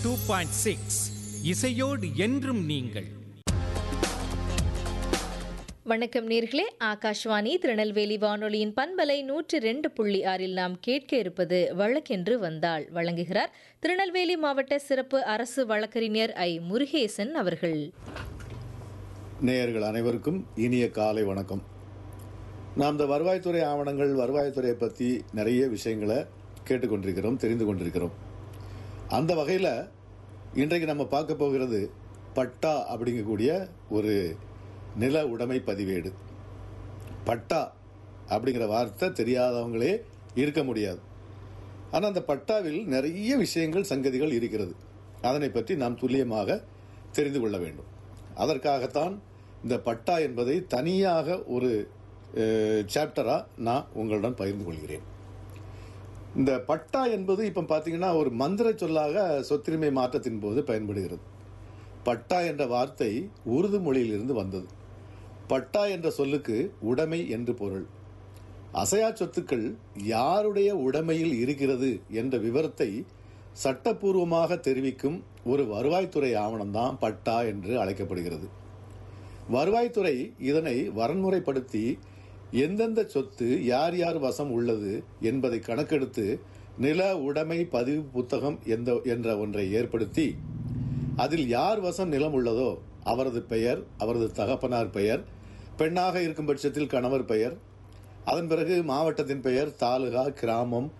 two point six இசையோடு என்றும் நீங்கள் வணக்கம் நேர்களே ஆகாஷ்வாணி திருநெல்வேலி வானொலியின் பண்பலை நூற்றி ரெண்டு புள்ளி ஆறில் நாம் கேட்க இருப்பது வழக்கென்று வந்தாள் வழங்குகிறார் திருநெல்வேலி மாவட்ட சிறப்பு அரசு வழக்கறிஞர் ஐ முருகேசன் அவர்கள் நேயர்கள் அனைவருக்கும் இனிய காலை வணக்கம் நாம் இந்த வருவாய்த்துறை ஆவணங்கள் வருவாய்த்துறையை பற்றி நிறைய விஷயங்களை கேட்டுக்கொண்டிருக்கிறோம் தெரிந்து கொண்டிருக்கிறோம் அந்த வகையில் இன்றைக்கு நம்ம பார்க்க போகிறது பட்டா அப்படிங்கக்கூடிய ஒரு நில உடைமை பதிவேடு பட்டா அப்படிங்கிற வார்த்தை தெரியாதவங்களே இருக்க முடியாது ஆனால் அந்த பட்டாவில் நிறைய விஷயங்கள் சங்கதிகள் இருக்கிறது அதனை பற்றி நாம் துல்லியமாக தெரிந்து கொள்ள வேண்டும் அதற்காகத்தான் இந்த பட்டா என்பதை தனியாக ஒரு சாப்டராக நான் உங்களுடன் பகிர்ந்து கொள்கிறேன் இந்த பட்டா என்பது இப்போ பார்த்தீங்கன்னா ஒரு மந்திர சொல்லாக சொத்துரிமை மாற்றத்தின் போது பயன்படுகிறது பட்டா என்ற வார்த்தை உருது மொழியிலிருந்து வந்தது பட்டா என்ற சொல்லுக்கு உடைமை என்று பொருள் அசையா சொத்துக்கள் யாருடைய உடைமையில் இருக்கிறது என்ற விவரத்தை சட்டப்பூர்வமாக தெரிவிக்கும் ஒரு வருவாய்த்துறை ஆவணம்தான் பட்டா என்று அழைக்கப்படுகிறது வருவாய்த்துறை இதனை வரன்முறைப்படுத்தி எந்தெந்த சொத்து யார் யார் வசம் உள்ளது என்பதை கணக்கெடுத்து நில உடைமை பதிவு புத்தகம் எந்த என்ற ஒன்றை ஏற்படுத்தி அதில் யார் வசம் நிலம் உள்ளதோ அவரது பெயர் அவரது தகப்பனார் பெயர் பெண்ணாக இருக்கும் பட்சத்தில் கணவர் பெயர் அதன் பிறகு மாவட்டத்தின் பெயர் தாலுகா கிராமம்